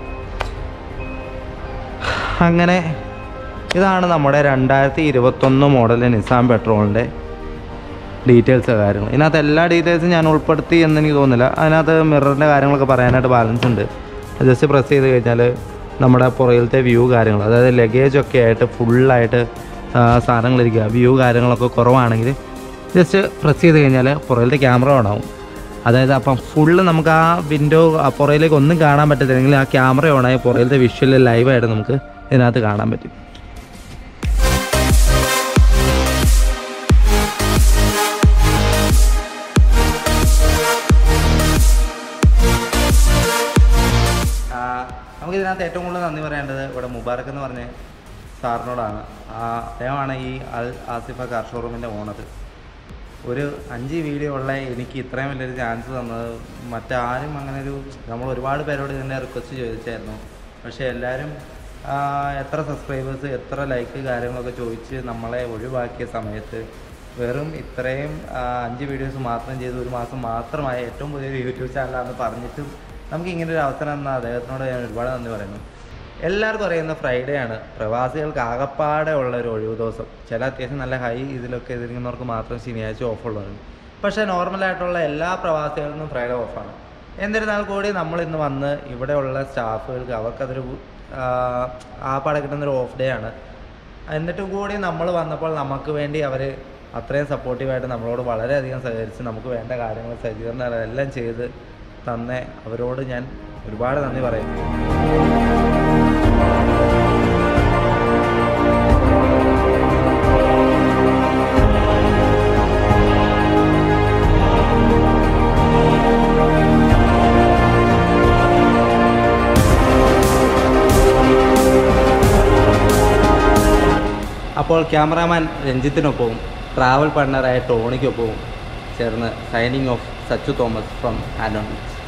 അങ്ങനെ ഇതാണ് നമ്മുടെ രണ്ടായിരത്തി ഇരുപത്തൊന്ന് മോഡൽ നിസാൻ പെട്രോളിൻ്റെ ഡീറ്റെയിൽസ് കാര്യങ്ങൾ ഇതിനകത്ത് എല്ലാ ഡീറ്റെയിൽസും ഞാൻ ഉൾപ്പെടുത്തി എന്ന് എനിക്ക് തോന്നുന്നില്ല അതിനകത്ത് മിററിൻ്റെ കാര്യങ്ങളൊക്കെ പറയാനായിട്ട് ബാലൻസ് ഉണ്ട് ജസ്റ്റ് പ്രസ് ചെയ്ത് കഴിഞ്ഞാൽ നമ്മുടെ പുറകിലത്തെ വ്യൂ കാര്യങ്ങൾ അതായത് ലഗേജ് ഒക്കെ ആയിട്ട് ഫുള്ളായിട്ട് സാധനങ്ങളിരിക്കുക വ്യൂ കാര്യങ്ങളൊക്കെ കുറവാണെങ്കിൽ ജസ്റ്റ് പ്രസ് ചെയ്ത് കഴിഞ്ഞാൽ പുറകിലത്തെ ക്യാമറ ഓൺ ആവും അതായത് അപ്പം ഫുള്ള് നമുക്ക് ആ വിൻഡോ പുറകിലേക്ക് ഒന്നും കാണാൻ പറ്റത്തില്ലെങ്കിൽ ആ ക്യാമറ ഓണായി പുറകിലത്തെ വിഷ്വൽ ലൈവായിട്ട് നമുക്ക് ഇതിനകത്ത് കാണാൻ പറ്റും നമുക്ക് ഇതിനകത്ത് ഏറ്റവും കൂടുതൽ നന്ദി പറയേണ്ടത് ഇവിടെ മുബാറക്ക് എന്ന് പറഞ്ഞ സാറിനോടാണ് ആ അദ്ദേഹമാണ് ഈ അൽ ആസിഫ കാർ ഷോറൂമിൻ്റെ ഓണർ ഒരു അഞ്ച് വീഡിയോ ഉള്ള എനിക്ക് ഇത്രയും വലിയൊരു ചാൻസ് തന്നത് മറ്റാരും അങ്ങനെ ഒരു നമ്മൾ ഒരുപാട് പേരോട് ഇതിൻ്റെ റിക്വസ്റ്റ് ചോദിച്ചായിരുന്നു പക്ഷേ എല്ലാവരും ആ, എത്ര സബ്സ്ക്രൈബേഴ്സ് എത്ര ലൈക്ക് കാര്യങ്ങളൊക്കെ ചോദിച്ച് നമ്മളെ ഒഴിവാക്കിയ സമയത്ത് വെറും ഇത്രയും ആ, അഞ്ച് വീഡിയോസ് മാത്രം ചെയ്ത് ഒരു മാസം മാത്രമായ ഏറ്റവും പുതിയൊരു യൂട്യൂബ് ചാനലാണെന്ന് പറഞ്ഞിട്ടും നമുക്ക് ഇങ്ങനെ ഒരു അവസരം തന്ന അദ്ദേഹത്തിനോട് ഞാൻ ഒരുപാട് നന്ദി പറയുന്നു എല്ലാവർക്കും അറിയുന്ന ഫ്രൈഡേ ആണ് പ്രവാസികൾക്ക് ആകപ്പാടെ ഉള്ള ഒരു ഒഴിവ് ദിവസം ചില അത്യാവശ്യം നല്ല ഹൈ ഇതിലൊക്കെ എതിരിക്കുന്നവർക്ക് മാത്രം ശനിയാഴ്ച ഓഫ് ഉള്ളത് പക്ഷേ നോർമലായിട്ടുള്ള എല്ലാ പ്രവാസികൾക്കും ഫ്രൈഡേ ഓഫാണ് എന്നിരുന്നാൽ കൂടി നമ്മൾ ഇന്ന് വന്ന് ഇവിടെയുള്ള സ്റ്റാഫുകൾക്ക് അവർക്കതൊരു ആ, ആ പാടെ കിട്ടുന്നൊരു ഓഫ് ഡേ ആണ് എന്നിട്ടും കൂടി നമ്മൾ വന്നപ്പോൾ നമുക്ക് വേണ്ടി അവർ അത്രയും സപ്പോർട്ടീവായിട്ട് നമ്മളോട് വളരെയധികം സഹകരിച്ച് നമുക്ക് വേണ്ട കാര്യങ്ങൾ സജ്ജീകരണം എല്ലാം ചെയ്ത് തന്നെ അവരോട് ഞാൻ ഒരുപാട് നന്ദി പറയുന്നു അപ്പോൾ ക്യാമറാമാൻ രഞ്ജിത്തിനൊപ്പവും ട്രാവൽ പാർട്ണറായ ടോണിക്കൊപ്പവും ചേർന്ന് signing off Sachu Thomas from and